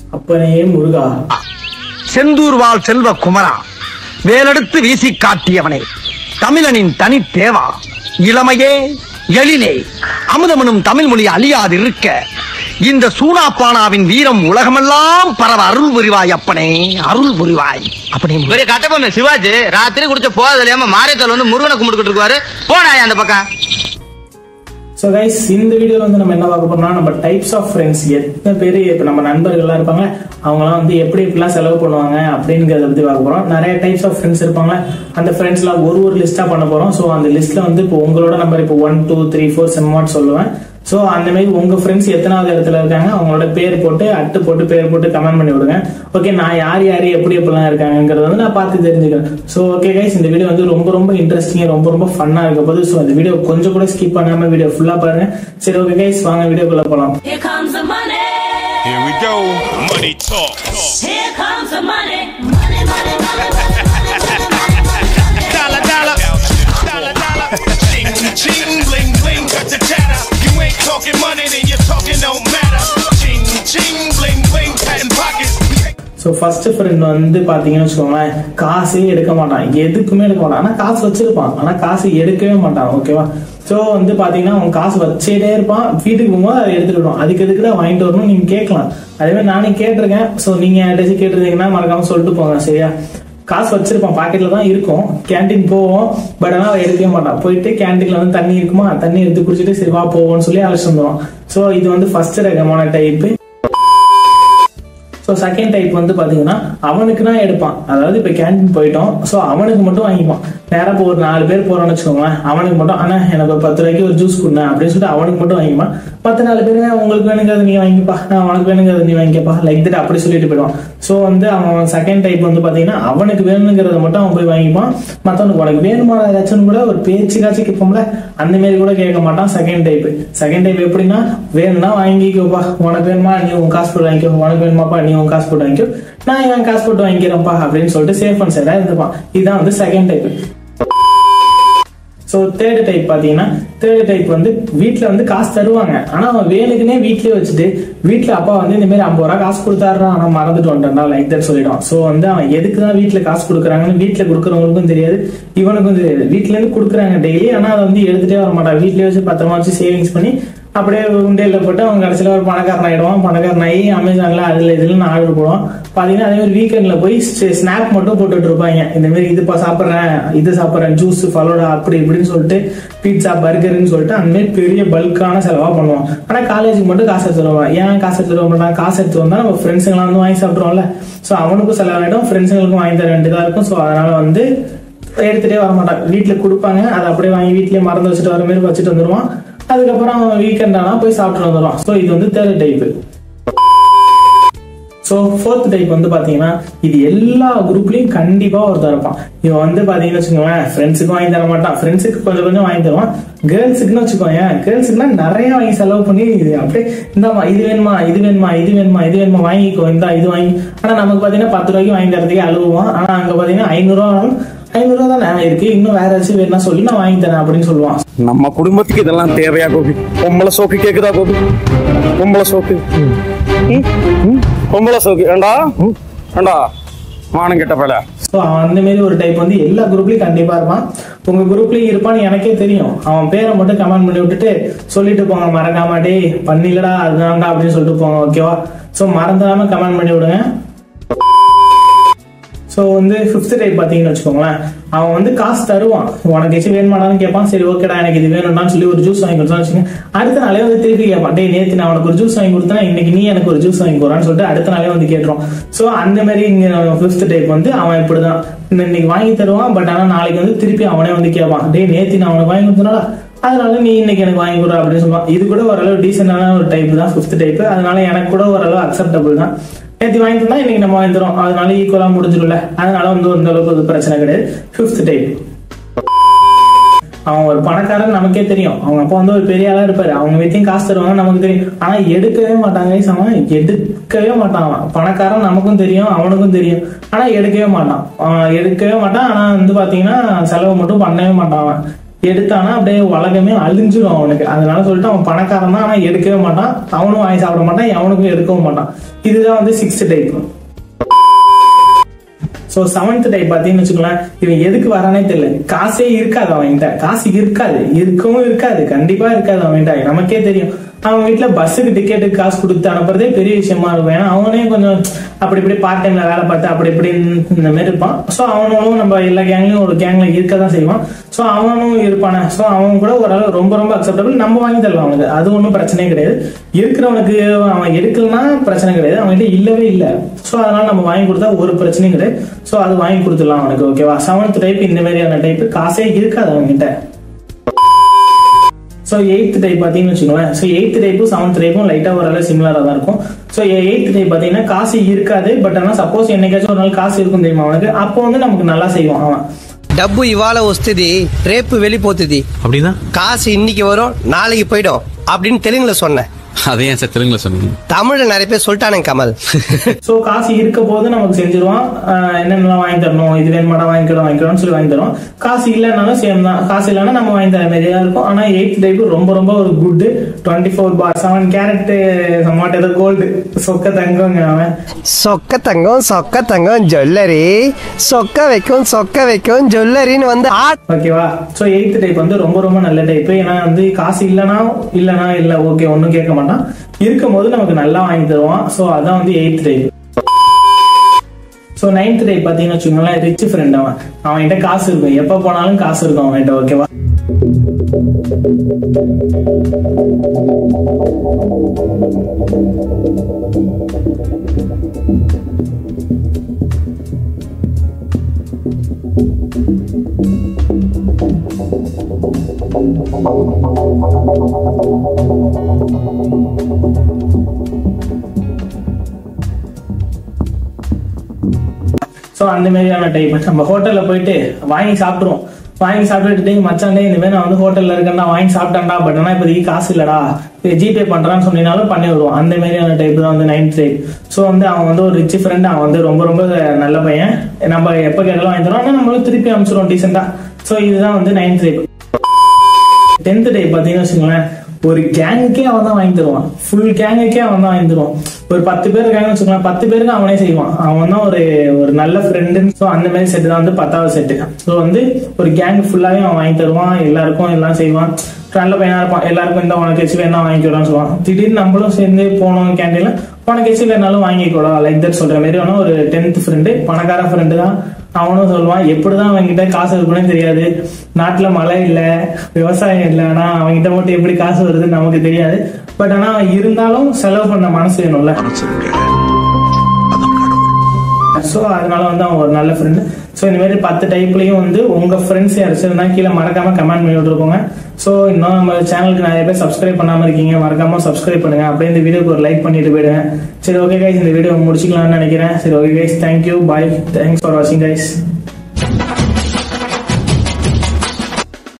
அப்பனே முருகா செந்தூர் வாழ் செல்வ குமரா வேலெடுத்து வீசி காட்டியவனே தமிழனின் தனி தேவா இளமையே எழிலே அமுதமனும் தமிழ் மொழி அழியாதிருக்க இந்த சூனாப்பானாவின் வீரம் உலகமெல்லாம் பரவ அருள் புரிவாய் அப்பனே அருள் புரிவாய் அப்பனே பெரிய கட்டபொம்மை சிவாஜி ராத்திரி குடிச்ச போதல் இல்லாம மாரியத்தால் வந்து முருகனை கும்பிட்டுக்கிட்டு இருக்காரு போனாயா அந்த பக்கம் ஸோ கைஸ் இந்த வீடியோல வந்து நம்ம என்ன பார்க்க போறோம்னா நம்ம டைப்ஸ் ஆஃப் ஃப்ரெண்ட்ஸ் எத்தனை பேர் இப்போ நம்ம நண்பர்கள்லாம் இருப்பாங்க அவங்கலாம் வந்து எப்படி எப்படிலாம் செலவு பண்ணுவாங்க அப்படிங்கிறத பத்தி பார்க்க போறோம் நிறைய டைப்ஸ் ஆஃப் ஃப்ரெண்ட்ஸ் இருப்பாங்க அந்த ஃப்ரெண்ட்ஸ்லாம் ஒரு ஒரு லிஸ்டா பண்ண போறோம் ஸோ அந்த லிஸ்ட்ல வந்து இப்போ உங்களோட நம்பர் இப்போ ஒன் டூ த்ரீ ஃபோர் செம்மாட் சொல்லுவேன் ஸோ அந்த மாதிரி உங்க ஃப்ரெண்ட்ஸ் எத்தனாவது இடத்துல இருக்காங்க அவங்களோட பேர் போட்டு அட்டு போட்டு பேர் போட்டு கமெண்ட் பண்ணி விடுங்க ஓகே நான் யார் யார் எப்படி எப்படிலாம் இருக்காங்கிறத வந்து நான் பார்த்து தெரிஞ்சுக்கிறேன் ஸோ ஓகே கைஸ் இந்த வீடியோ வந்து ரொம்ப ரொம்ப இன்ட்ரெஸ்டிங் ரொம்ப ரொம்ப ஃபன்னா இருக்க போது ஸோ இந்த வீடியோ கொஞ்சம் கூட ஸ்கிப் பண்ணாம வீடியோ ஃபுல்லா பாருங்க சரி ஓகே கைஸ் வாங்க வீடியோக்குள்ள போலாம் Here comes the money. Here we go. Money talk. Here comes the money. Money, money, money, money, money, money. Dollar, dollar. Dollar, dollar. Ching, ching, bling, bling. Cut the chatter. You ain't talking money, then your talking don't matter. Ching, ching, bling, bling. Patent pockets. So first friend வந்து பாத்தீங்கன்னு வச்சுக்கோங்களேன் காசே எடுக்க மாட்டான் எதுக்குமே எடுக்க மாட்டான் ஆனா காசு வச்சிருப்பான் ஆனா காசு எடுக்கவே மாட்டான் ஓகேவா ஸோ வந்து பாத்தீங்கன்னா அவன் காசு வச்சுட்டே இருப்பான் வீட்டுக்கு போகும்போது அதை எடுத்துட்டு வருவான் அதுக்கு எதுக்கு தான் வாங்கிட்டு வரணும் நீங்க கேட்கலாம் அதே மாதிரி நானே கேட்டிருக்கேன் ஸோ நீங்க யார்ட்டாச்சும் கேட்டிருந்தீங்கன்னா மறக்காம சொல்லிட்டு போங்க சரியா காசு வச்சிருப்பான் பாக்கெட்ல தான் இருக்கும் கேண்டீன் போவோம் பட் ஆனால் அவன் எடுக்கவே மாட்டான் போயிட்டு கேண்டீன்ல வந்து தண்ணி இருக்குமா தண்ணி எடுத்து குடிச்சிட்டு சரி வா போவோம்னு சொல்லி அழைச்சிட்டு வந்துடுவான் ஸோ இது வந்து ஃபர்ஸ்ட் ரகமான டைப்பு ஸோ செகண்ட் டைப் வந்து பாத்தீங்கன்னா அவனுக்கு தான் எடுப்பான் அதாவது இப்போ கேண்டீன் போயிட்டோம் ஸோ அவனுக்கு மட்டும் வாங்கிப்பான் நேரா இப்போ ஒரு நாலு பேர் போறோம்னு வச்சுக்கோங்களேன் அவனுக்கு மட்டும் ஆனா எனக்கு ஒரு பத்து ரூபாய்க்கு ஒரு ஜூஸ் கொடுங்க அப்படின்னு சொல்லிட்டு அவனுக்கு மட்டும் வாங்கிப்பான் மற்ற நாலு பேருங்க உங்களுக்கு வேணுங்கிறது நீ வாங்கிப்பா நான் உனக்கு வேணுங்கிறது நீ வாங்கிக்கப்பா லைக் தட் அப்படி சொல்லிட்டு போயிடுவான் ஸோ வந்து அவன் செகண்ட் டைப் வந்து பாத்தீங்கன்னா அவனுக்கு வேணுங்கிறத மட்டும் அவன் போய் வாங்கிப்பான் மற்றவனுக்கு உனக்கு வேணுமா ஏதாச்சும் கூட ஒரு பேச்சுக்காச்சும் கேட்போம்ல அந்த மாதிரி கூட கேட்க மாட்டான் செகண்ட் டைப் செகண்ட் டைப் எப்படின்னா வேணும்னா வாங்கிக்கோப்பா உனக்கு வேணுமா நீ உன் காசு போட்டு வாங்கிக்கோ உனக்கு வேணுமாப்பா நீ உன் காசு போட்டு வாங்கிக்கோ நான் இவன் காசு போட்டு வாங்கிக்கிறேன்ப்பா அப்படின்னு சொல்லிட்டு சேஃப் அண்ட் சேரா இருந்துப்பான் இதுதான் வந்து second type so third type பார்த்தீங்கன்னா தேர்ட் டைப் வந்து வீட்டில் வந்து காசு தருவாங்க ஆனால் அவன் வேணுக்குனே வீட்லயே வச்சுட்டு வீட்டில் அப்பா வந்து இந்த மாதிரி ஐம்பது ரூபா காசு கொடுத்தாருடா ஆனால் மறந்துட்டு வந்துட்டா லைக் தட் சொல்லிடுவான் ஸோ வந்து அவன் எதுக்கு தான் வீட்டில் காசு கொடுக்குறாங்கன்னு வீட்டில் கொடுக்குறவங்களுக்கும் தெரியாது இவனுக்கும் தெரியாது வீட்ல இருந்து கொடுக்குறாங்க டெய்லி ஆனால் அதை வந்து எடுத்துட்டே வர மாட்டான் வீட்லயே வச்சு பத்திரமா வச்சு சேவிங்ஸ் பண்ணி அப்படியே உண்டையில போட்டு அவன் கடைசியில் ஒரு பணக்காரன் ஆயிடுவான் பணக்காரன் ஆகி அமேசான்ல அதுல இதுல ஆர்டர் போடுவான் பாத்தீங்கன்னா அதே மாதிரி வீக்கெண்ட்ல போய் ஸ்னாப் மட்டும் போட்டுட்டு இருப்பாங்க இந்த மாதிரி இதுப்பா சாப்பிட்றேன் இது சாப்பிட்றேன் ஜூஸ் ஃபலோடா அப்படி இப்படின்னு சொல்லிட்டு பீட்சா பர்கர்னு சொல்லிட்டு அந்த மாதிரி பெரிய பல்கான செலவா பண்ணுவான் ஆனா காலேஜுக்கு மட்டும் காசு எடுத்துட்டு வருவான் ஏன் காசு எடுத்துட்டு வர மாட்டான் காசு எடுத்து வந்தா நம்ம ஃப்ரெண்ட்ஸுங்களாம் வந்து வாங்கி சாப்பிட்றோம்ல ஸோ அவனுக்கும் செலவாயிடும் ஃப்ரெண்ட்ஸுங்களுக்கும் வாங்கி தர வேண்டியதா இருக்கும் ஸோ அதனால வந்து எடுத்துட்டே வர மாட்டான் வீட்டுல கொடுப்பாங்க அதை அப்படியே வாங்கி வீட்லயே மறந்து வச்சுட்டு வர மாதிரி வச்சுட்டு வந்துருவான் அதுக்கப்புறம் அவன் வீக்கெண்ட் ஆனா போய் சாப்பிட்டு வந்துடுவான் ஸோ இது வந்து third type so fourth type வந்து பாத்தீங்கன்னா இது எல்லா குரூப்லயும் கண்டிப்பா ஒருத்தர் இருப்பான் இவன் வந்து பாத்தீங்கன்னு வச்சுக்கோங்களேன் ஃப்ரெண்ட்ஸுக்கு வாங்கி தர மாட்டான் ஃப்ரெண்ட்ஸுக்கு கொஞ்சம் கொஞ்சம் வாங்கி தருவான் கேர்ள்ஸுக்குன்னு வச்சுக்கோங்க கேர்ள்ஸுக்குலாம் நிறைய வாங்கி செலவு பண்ணி இது அப்படியே இந்தாமா இது வேணுமா இது வேணுமா இது வேணுமா இது வேணுமா வாங்கிக்கோ இந்தா இது வாங்கி ஆனா நமக்கு பாத்தீங்கன்னா பத்து ரூபாய்க்கு வாங்கி தரதுக்கே அழுவான் ஆனா அங்க பாத்தீங்கன்னா ஐநூறு ரூபா ஐநூறு ரூபா தானே இருக்கு இன்னும் வேற ஏதாச்சும் வேணா சொல்லி நான் வாங்கி தரேன் அப்படின்னு சொல்லுவான் நம்ம குடும்பத்துக்கு இதெல்லாம் தேவையா கோபி பொம்பளை சோக்கு கேக்குதா கோபி பொம்பளை சோக்கு ம்? ம்? பொம்பளை சோக்கு ஏண்டா ம்? ஏண்டா மானம் கெட்ட பல ஸோ அவன் அந்த மாதிரி ஒரு டைப் வந்து எல்லா குரூப்லயும் கண்டிப்பா இருப்பான் உங்க குரூப்லயும் இருப்பான்னு எனக்கே தெரியும் அவன் பேரை மட்டும் கமெண்ட் பண்ணி விட்டுட்டு சொல்லிட்டு போங்க மறக்காம டேய் பண்ணிலடா அதுதான்டா அப்படின்னு சொல்லிட்டு போங்க ஓகேவா ஸோ மறந்துடாம கமெண்ட் பண்ணி விடுங்க ஸோ வந்து ஃபிஃப்த் டைப் பார்த்தீங்கன்னு வச்சுக்கோங்களேன் அவன் வந்து காசு தருவான் உனக்கு எச்சு வேணுமாடான்னு கேட்பான் சரி ஓகேடா எனக்கு இது வேணும்டான்னு சொல்லி ஒரு ஜூஸ் வாங்கி கொடுத்தான்னு வச்சுக்கோங்க அடுத்த நாளே வந்து திருப்பி கேட்பான் டேய் நேற்று நான் உனக்கு ஒரு ஜூஸ் வாங்கி கொடுத்தேன் இன்னைக்கு நீ எனக்கு ஒரு ஜூஸ் வாங்கி போறான்னு சொல்லிட்டு அடுத்த நாளே வந்து கேட்டுரும் ஸோ அந்த மாதிரி இங்க ஃபிஃப்த் டைப் வந்து அவன் இப்படிதான் இந்த இன்னைக்கு வாங்கி தருவான் பட் ஆனால் நாளைக்கு வந்து திருப்பி அவனே வந்து கேட்பான் டேய் நேற்று நான் உனக்கு வாங்கி கொடுத்தனால அதனால நீ இன்னைக்கு எனக்கு வாங்கி கொடு அப்படின்னு சொல்லுவான் இது கூட ஓரளவு டீசென்டான ஒரு டைப் தான் ஃபிஃப்த் டைப் அதனால எனக்கு கூட ஓரளவு அக்செப்டபிள் தான் நேற்று வாங்கி தந்தா இன்னைக்கு நம்ம வாங்கி தரோம் அதனால ஈக்குவலா முடிஞ்சிடும்ல அதனால வந்து அந்த அளவுக்கு ஒரு பிரச்சனை கிடையாது ஃபிஃப்த் டைப் அவன் ஒரு பணக்காரன் நமக்கே தெரியும் அவங்க அப்பா வந்து ஒரு பெரிய ஆளா இருப்பாரு அவங்க வீட்லயும் காசு தருவாங்க நமக்கு தெரியும் ஆனா எடுக்கவே மாட்டாங்க guys. அவன் எடுக்கவே மாட்டான் அவன் பணக்காரன் நமக்கும் தெரியும் அவனுக்கும் தெரியும் ஆனா எடுக்கவே மாட்டான் அவன் எடுக்கவே மாட்டான் ஆனா வந்து பாத்தீங்கன்னா செலவு மட்டும் பண்ணவே மாட்டான் அவன் எடுத்தானா அப்படியே உலகமே அழிஞ்சிரும் அவனுக்கு அதனால சொல்லிட்டு அவன் பணக்காரன் தான் ஆனா எடுக்கவே மாட்டான் அவனும் வாங்கி சாப்பிட மாட்டான் எவனுக்கும் எடுக்கவும் மாட்டான் இதுதான் வந்து sixth type so seventh type பாத்தீங்கன்னு வச்சுக்கோங்களேன் இவன் எதுக்கு வரானே தெரியல காசே இருக்காது அவன்கிட்ட காசு இருக்காது இருக்கவும் இருக்காது கண்டிப்பா இருக்காது அவன்கிட்ட நமக்கே தெரியும் அவன் வீட்டுல பஸ்ஸுக்கு டிக்கெட்டுக்கு காசு கொடுத்து அனுப்புறதே பெரிய விஷயமா இருக்கும் ஏன்னா அவனே கொஞ்சம் அப்படி இப்படி பார்ட் டைம்ல வேலை பார்த்து அப்படி இப்படி இந்த மாதிரி இருப்பான் சோ அவனும் நம்ம எல்லா கேங்லயும் ஒரு கேங்ல இருக்க தான் செய்வான் சோ அவனும் இருப்பானே சோ அவன் கூட ஓரளவு ரொம்ப ரொம்ப அக்செப்டபிள் நம்ம வாங்கி தரலாம் அவனுக்கு அது ஒன்றும் பிரச்சனையே கிடையாது இருக்கிறவனுக்கு அவன் எடுக்கலன்னா பிரச்சனை கிடையாது அவன்கிட்ட இல்லவே இல்லை சோ அதனால நம்ம வாங்கி கொடுத்தா ஒரு பிரச்சனையும் கிடையாது சோ அது வாங்கி கொடுத்துடலாம் அவனுக்கு ஓகேவா செவன்த் டைப் இந்த மாதிரியான டைப் காசே இருக்காது அவன்கிட்ட ஸோ எயித் டைப் பார்த்தீங்கன்னு வச்சுக்கோங்களேன் ஸோ எயித் டைப்பும் செவன்த் டைப்பும் லைட்டாக ஓரளவு சிமிலராக தான் இருக்கும் ஸோ எயித் டைப் பார்த்தீங்கன்னா காசு இருக்காது பட் ஆனால் சப்போஸ் என்னைக்காச்சும் ஒரு நாள் காசு இருக்கும் தெரியுமா அவனுக்கு அப்போ வந்து நமக்கு நல்லா செய்வான் அவன் డబ్బు ఇవాళ వస్తుంది రేపు వెళ్ళిపోతుంది அப்படின்னா కాసు இன்னைக்கு வரும் நாளைக்கு போயிடும் அப்படின்னு தெலுங்குல சொன்னேன் அதே ஏன் சார் தெலுங்குல சொன்னீங்க தமிழ்ல நிறைய பேர் சொல்லிட்டானுங்க கமல் ஸோ காசு இருக்க போது நமக்கு செஞ்சிருவான் ஆஹ் என்னென்னலாம் வாங்கி தரணும் இது வேணுமாடா வாங்கிக்கலாம் வாங்கிக்கலாம்னு சொல்லி வாங்கி தருவோம் காசு இல்லைனாலும் சேம் தான் காசு இல்லைன்னா நம்ம வாங்கி தர மாதிரியா இருக்கும் ஆனா எயித் டைப் ரொம்ப ரொம்ப ஒரு குட் டுவெண்ட்டி ஃபோர் பார் செவன் கேரட் சம்மாட் ஏதோ கோல்டு சொக்க தங்கங்க அவன் சொக்க தங்கம் சொக்க தங்கம் ஜுவல்லரி சொக்க வைக்கும் சொக்க வைக்கும் ஜுவல்லரின்னு வந்து ஆட் ஓகேவா சோ எயித் டைப் வந்து ரொம்ப ரொம்ப நல்ல டைப் ஏன்னா வந்து காசு இல்லனா இல்லனா இல்ல ஓகே ஒன்னும் கேட்க மாட்டான் இருக்கும் போது நமக்கு நல்லா வாங்கி தருவான் சோ அதான் வந்து eighth type so ninth type பாத்தீங்கன்னு வச்சுக்கோங்களேன் ரிச் ஃப்ரெண்ட் அவன் அவன்கிட்ட காசு இருக்கும் எப்ப போனாலும் காசு இருக்கும் அவன்கிட்ட ஓகேவா சோ அந்த மாதிரியான டைப் நம்ம ஹோட்டல்ல போயிட்டு வாங்கி சாப்பிடுவோம் வாங்கி சாப்பிட்டுட்டு மச்சாண்டே இந்த மாதிரி நான் வந்து ஹோட்டல்ல இருக்கேன் நான் வாங்கி சாப்பிட்டேன்டா பட் ஆனா இப்போதைக்கு காசு இல்லடா ஜிபே பண்றான்னு சொன்னீங்கனாலும் பண்ணி விடுவோம் அந்த மாதிரியான டைப் தான் வந்து நைன்த் டைப் ஸோ வந்து அவன் வந்து ஒரு ரிச் ஃப்ரெண்ட் அவன் வந்து ரொம்ப ரொம்ப நல்ல பையன் நம்ம எப்போ கேட்டாலும் வாங்கி தருவோம் ஆனா நம்மளும் திருப்பி அனுப்பிச்சிடுவோம் டீசெண்டா ஸோ இதுதான் வந்து நைன்த் டைப் டென்த் டே பாத்தீங்கன்னு வச்சுக்கோங்களேன் ஒரு கேங்குக்கே அவன் தான் வாங்கி தருவான் ஃபுல் கேங்குக்கே அவன் தான் வாங்கி தருவான் ஒரு பத்து பேர் இருக்காங்கன்னு வச்சுக்கோங்களேன் பத்து பேருக்கு அவனே செய்வான் அவன் தான் ஒரு ஒரு நல்ல ஃப்ரெண்டுன்னு ஸோ அந்த மாதிரி செட்டு தான் வந்து பத்தாவது செட்டு ஸோ வந்து ஒரு கேங் ஃபுல்லாவே அவன் வாங்கி தருவான் எல்லாருக்கும் எல்லாம் செய்வான் நல்ல பையனா இருப்பான் எல்லாருக்கும் இந்த உனக்கு எச்சு வேணா வாங்கிக்கலாம்னு சொல்லுவான் திடீர்னு நம்மளும் சேர்ந்து போனோம் கேண்டீன்ல உனக்கு எச்சு வேணாலும் வாங்கிக்கூடா லைக் தட் சொல்ற மாதிரி வேணும் ஒரு டென்த் ஃப்ரெண்டு பணக்கார ஃப்ரெண்டு தான் அவனும் சொல்லுவான் எப்படிதான் அவன்கிட்ட காசு இருக்குன்னு தெரியாது நாட்டுல மழை இல்ல விவசாயம் இல்ல ஆனா அவன்கிட்ட மட்டும் எப்படி காசு வருதுன்னு நமக்கு தெரியாது பட் ஆனா இருந்தாலும் செலவு பண்ண மனசு வேணும்ல ஸோ அதனால வந்து அவன் ஒரு நல்ல ஃப்ரெண்டு ஸோ இந்த மாதிரி பத்து டைப்லயும் வந்து உங்க ஃப்ரெண்ட்ஸ் யாராச்சும் இருந்தா கீழே மறக்காம கமெண்ட் பண்ணி விட்டுருக்கோங்க ஸோ இன்னும் நம்ம சேனலுக்கு நிறைய பேர் சப்ஸ்கிரைப் பண்ணாம இருக்கீங்க மறக்காம சப்ஸ்கிரைப் பண்ணுங்க அப்படியே இந்த வீடியோக்கு ஒரு லைக் பண்ணிட்டு போயிடுங்க சரி ஓகே கைஸ் இந்த வீடியோ முடிச்சுக்கலாம்னு நினைக்கிறேன் சரி okay guys thank you bye thanks for வாட்சிங் கைஸ்